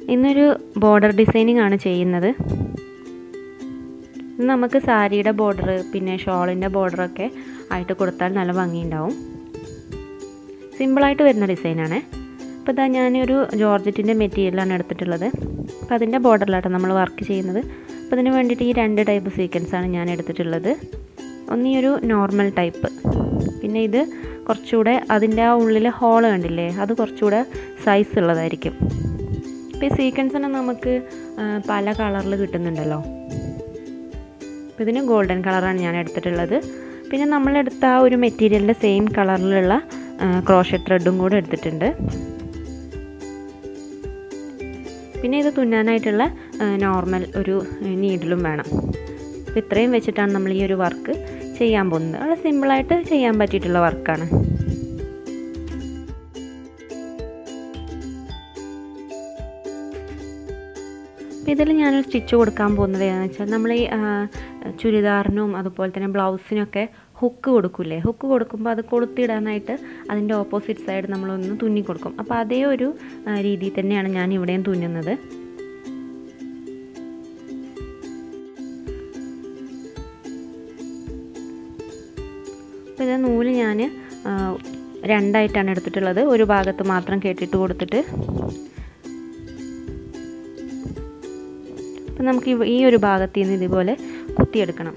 ഇന്നൊരു border designing ആണ് ചെയ്യുന്നത് ഇത് നമുക്ക് സാരിയുടെ ബോർഡർ പിന്നെ ഷോളിൻ്റെ ബോർഡറൊക്കെ ആയിട്ട് കൊടുത്താൽ നല്ല ഭംഗിയുണ്ടാവും സിമ്പിളായിട്ട് വരുന്ന ഡിസൈനാണ് അപ്പോൾ ഇതാ ഞാനൊരു ജോർജറ്റിൻ്റെ മെറ്റീരിയലാണ് എടുത്തിട്ടുള്ളത് അപ്പോൾ അതിൻ്റെ ബോർഡറിലാട്ടോ നമ്മൾ വർക്ക് ചെയ്യുന്നത് അപ്പോൾ അതിന് വേണ്ടിയിട്ട് ഈ രണ്ട് ടൈപ്പ് സീക്വൻസാണ് ഞാൻ എടുത്തിട്ടുള്ളത് ഒന്ന് ഈ ഒരു നോർമൽ ടൈപ്പ് പിന്നെ ഇത് കുറച്ചുകൂടെ അതിൻ്റെ ആ ഉള്ളിലെ ഹോൾ കണ്ടില്ലേ അത് കുറച്ചുകൂടെ സൈസ് ഉള്ളതായിരിക്കും ഇപ്പോൾ ഈ സീക്വൻസിന് നമുക്ക് പല കളറിൽ കിട്ടുന്നുണ്ടല്ലോ അപ്പോൾ ഇതിന് ഗോൾഡൻ കളറാണ് ഞാൻ എടുത്തിട്ടുള്ളത് പിന്നെ നമ്മളെടുത്ത ആ ഒരു മെറ്റീരിയലിൻ്റെ സെയിം കളറിലുള്ള ക്രോഷറ്റ് ത്രെഡും കൂടെ എടുത്തിട്ടുണ്ട് പിന്നെ ഇത് തുന്നാനായിട്ടുള്ള നോർമൽ ഒരു നീഡിലും വേണം അപ്പോൾ ഇത്രയും വെച്ചിട്ടാണ് നമ്മൾ ഈ ഒരു വർക്ക് ചെയ്യാൻ പോകുന്നത് വളരെ സിമ്പിളായിട്ട് ചെയ്യാൻ പറ്റിയിട്ടുള്ള വർക്കാണ് അപ്പോൾ ഇതിൽ ഞാനൊരു സ്റ്റിച്ച് കൊടുക്കാൻ പോകുന്നത് ഏതാണെന്ന് വെച്ചാൽ നമ്മൾ ഈ ചുരിദാറിനും അതുപോലെ തന്നെ ബ്ലൗസിനൊക്കെ ഹുക്ക് കൊടുക്കില്ലേ ഹുക്ക് കൊടുക്കുമ്പോൾ അത് കൊളുത്തിടാനായിട്ട് അതിൻ്റെ ഓപ്പോസിറ്റ് സൈഡ് നമ്മളൊന്ന് തുന്നി കൊടുക്കും അപ്പോൾ അതേ ഒരു രീതിയിൽ തന്നെയാണ് ഞാൻ ഇവിടെയും തുന്നുന്നത് അപ്പോൾ ഇത് നൂല് ഞാൻ രണ്ടായിട്ടാണ് എടുത്തിട്ടുള്ളത് ഒരു ഭാഗത്ത് മാത്രം കെട്ടിട്ട് കൊടുത്തിട്ട് അപ്പം നമുക്ക് ഈ ഒരു ഭാഗത്ത് നിന്ന് ഇതുപോലെ കുത്തിയെടുക്കണം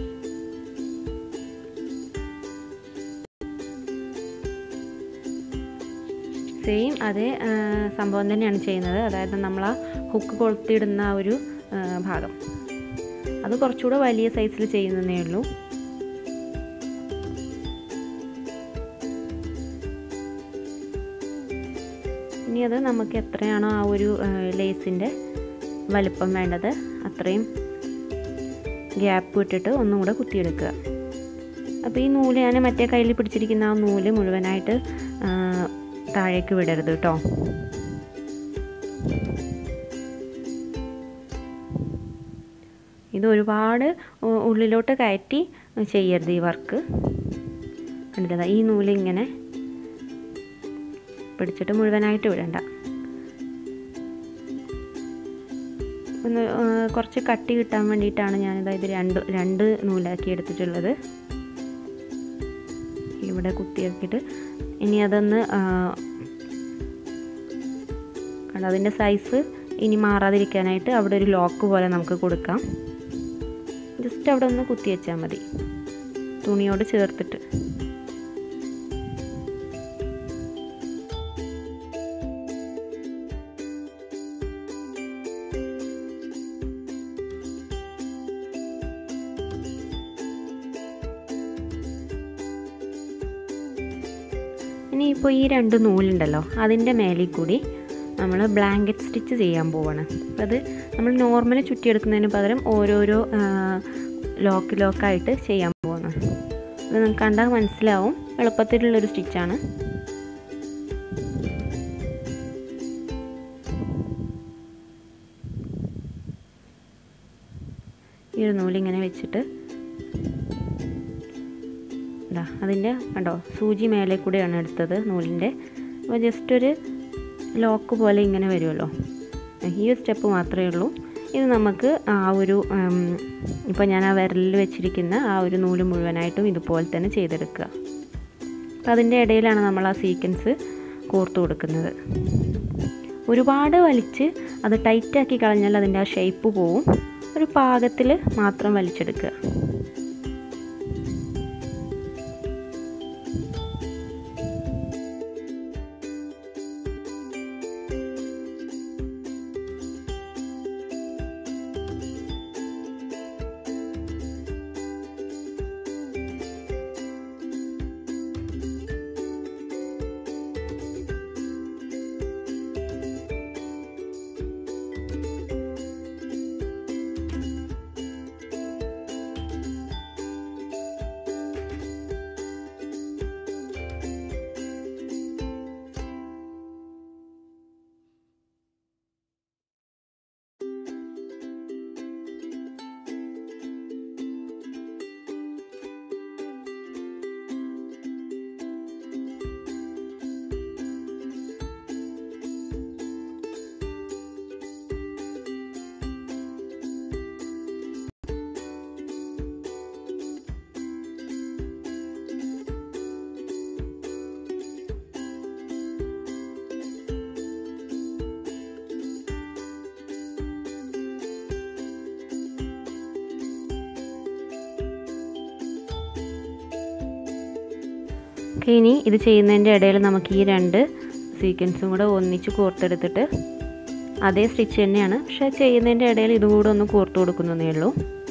സെയിം അതേ സംഭവം തന്നെയാണ് ചെയ്യുന്നത് അതായത് നമ്മൾ ആ ഹുക്ക് കൊളുത്തിയിടുന്ന ആ ഒരു ഭാഗം അത് കുറച്ചുകൂടെ വലിയ സൈസിൽ ചെയ്യുന്നതേ ഉള്ളൂ ഇനി അത് നമുക്ക് എത്രയാണോ ആ ഒരു ലേസിൻ്റെ വലിപ്പം വേണ്ടത് അത്രയും ഗ്യാപ്പ് ഇട്ടിട്ട് ഒന്നും കൂടെ കുത്തിയെടുക്കുക അപ്പോൾ ഈ നൂല് ഞാൻ മറ്റേ കയ്യിൽ പിടിച്ചിരിക്കുന്ന ആ നൂല് മുഴുവനായിട്ട് താഴേക്ക് വിടരുത് കേട്ടോ ഇത് ഒരുപാട് ഉള്ളിലോട്ട് കയറ്റി ചെയ്യരുത് ഈ വർക്ക് കണ്ടില്ല ഈ നൂല് ഇങ്ങനെ പിടിച്ചിട്ട് മുഴുവനായിട്ട് വിടണ്ട ഒന്ന് കുറച്ച് കട്ടി കിട്ടാൻ വേണ്ടിയിട്ടാണ് ഞാനിതാ ഇത് രണ്ട് രണ്ട് നൂലാക്കി എടുത്തിട്ടുള്ളത് ഇവിടെ കുത്തിയാക്കിയിട്ട് ഇനി അതൊന്ന് കണ്ടോ അതിൻ്റെ സൈസ് ഇനി മാറാതിരിക്കാനായിട്ട് അവിടെ ഒരു ലോക്ക് പോലെ നമുക്ക് കൊടുക്കാം ജസ്റ്റ് അവിടെ ഒന്ന് കുത്തി വെച്ചാൽ മതി തുണിയോട് ചേർത്തിട്ട് ഇനി ഇപ്പോൾ ഈ രണ്ട് നൂലുണ്ടല്ലോ അതിൻ്റെ മേലിൽ കൂടി നമ്മൾ ബ്ലാങ്കറ്റ് സ്റ്റിച്ച് ചെയ്യാൻ പോവാണ് അപ്പോൾ അത് നമ്മൾ നോർമലി ചുറ്റിയെടുക്കുന്നതിന് പകരം ഓരോരോ ലോക്ക് ലോക്കായിട്ട് ചെയ്യാൻ പോവാണ് അത് നമുക്ക് കണ്ടാൽ മനസ്സിലാവും എളുപ്പത്തിലുള്ളൊരു സ്റ്റിച്ചാണ് ഈ ഒരു നൂലിങ്ങനെ വെച്ചിട്ട് ഇതാ അതിൻ്റെ കണ്ടോ സൂചി മേലെ കൂടെയാണ് എടുത്തത് നൂലിൻ്റെ അപ്പോൾ ജസ്റ്റ് ഒരു ലോക്ക് പോലെ ഇങ്ങനെ വരുമല്ലോ ഈ ഒരു സ്റ്റെപ്പ് മാത്രമേ ഉള്ളൂ ഇത് നമുക്ക് ആ ഒരു ഇപ്പോൾ ഞാൻ ആ വിരലിൽ വെച്ചിരിക്കുന്ന ആ ഒരു നൂല് മുഴുവനായിട്ടും ഇതുപോലെ തന്നെ ചെയ്തെടുക്കുക അപ്പോൾ അതിൻ്റെ ഇടയിലാണ് നമ്മൾ ആ സീക്വൻസ് കോർത്ത് കൊടുക്കുന്നത് ഒരുപാട് വലിച്ച് അത് ടൈറ്റാക്കി കളഞ്ഞാൽ അതിൻ്റെ ആ ഷേപ്പ് പോവും ഒരു പാകത്തിൽ മാത്രം വലിച്ചെടുക്കുക ഓക്കെ ഇനി ഇത് ചെയ്യുന്നതിൻ്റെ ഇടയിൽ നമുക്ക് ഈ രണ്ട് സീക്വൻസും കൂടെ ഒന്നിച്ച് കോർത്തെടുത്തിട്ട് അതേ സ്റ്റിച്ച് തന്നെയാണ് പക്ഷേ ചെയ്യുന്നതിൻ്റെ ഇടയിൽ ഇതും കൂടെ ഒന്ന് കോർത്ത് കൊടുക്കുന്നതേ ഉള്ളൂ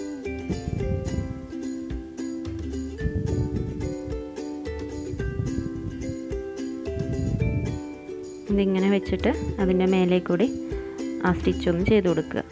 ഇതിങ്ങനെ വെച്ചിട്ട് അതിൻ്റെ മേലെ കൂടി ആ സ്റ്റിച്ച് ഒന്ന് ചെയ്ത് കൊടുക്കുക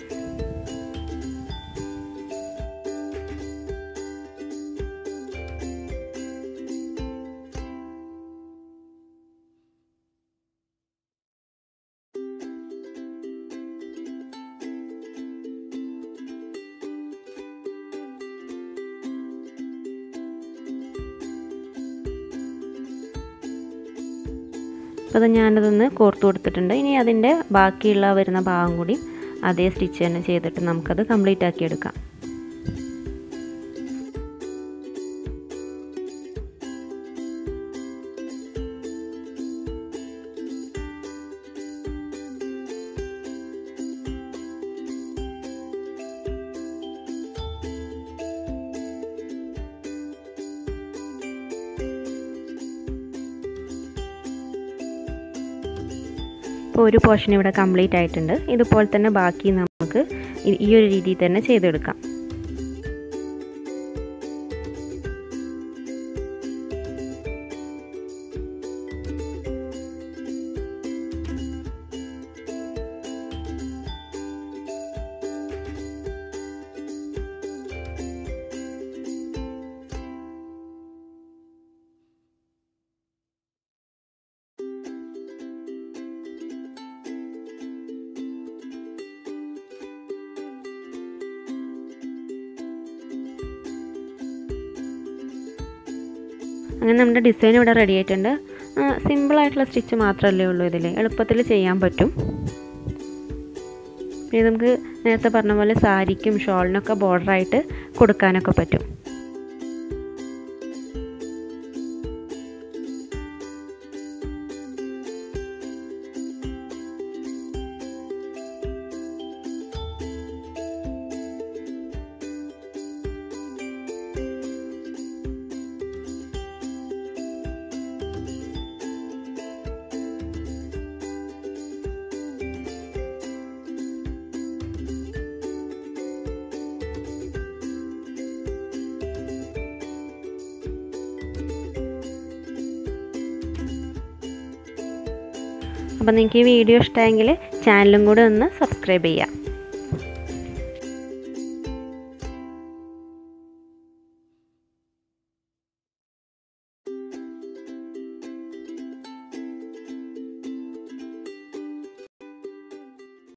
അപ്പോൾ അത് ഞാനതൊന്ന് കോർത്ത് കൊടുത്തിട്ടുണ്ട് ഇനി അതിൻ്റെ ബാക്കിയുള്ള വരുന്ന ഭാഗം കൂടി അതേ സ്റ്റിച്ച് തന്നെ ചെയ്തിട്ട് നമുക്കത് കംപ്ലീറ്റ് ആക്കി എടുക്കാം ഇപ്പോൾ ഒരു പോർഷൻ ഇവിടെ കംപ്ലീറ്റ് ആയിട്ടുണ്ട് ഇതുപോലെ തന്നെ ബാക്കി നമുക്ക് ഈ ഒരു രീതിയിൽ തന്നെ ചെയ്തെടുക്കാം അങ്ങനെ നമ്മുടെ ഡിസൈൻ ഇവിടെ റെഡി ആയിട്ടുണ്ട് സിമ്പിളായിട്ടുള്ള സ്റ്റിച്ച് മാത്രമല്ലേ ഉള്ളൂ ഇതിൽ എളുപ്പത്തിൽ ചെയ്യാൻ പറ്റും പിന്നെ നമുക്ക് നേരത്തെ പറഞ്ഞ പോലെ സാരിക്കും ഷോളിനൊക്കെ ബോർഡറായിട്ട് കൊടുക്കാനൊക്കെ പറ്റും അപ്പോൾ നിങ്ങൾക്ക് ഈ വീഡിയോ ഇഷ്ടമായെങ്കിൽ ചാനലും കൂടെ ഒന്ന് സബ്സ്ക്രൈബ് ചെയ്യാം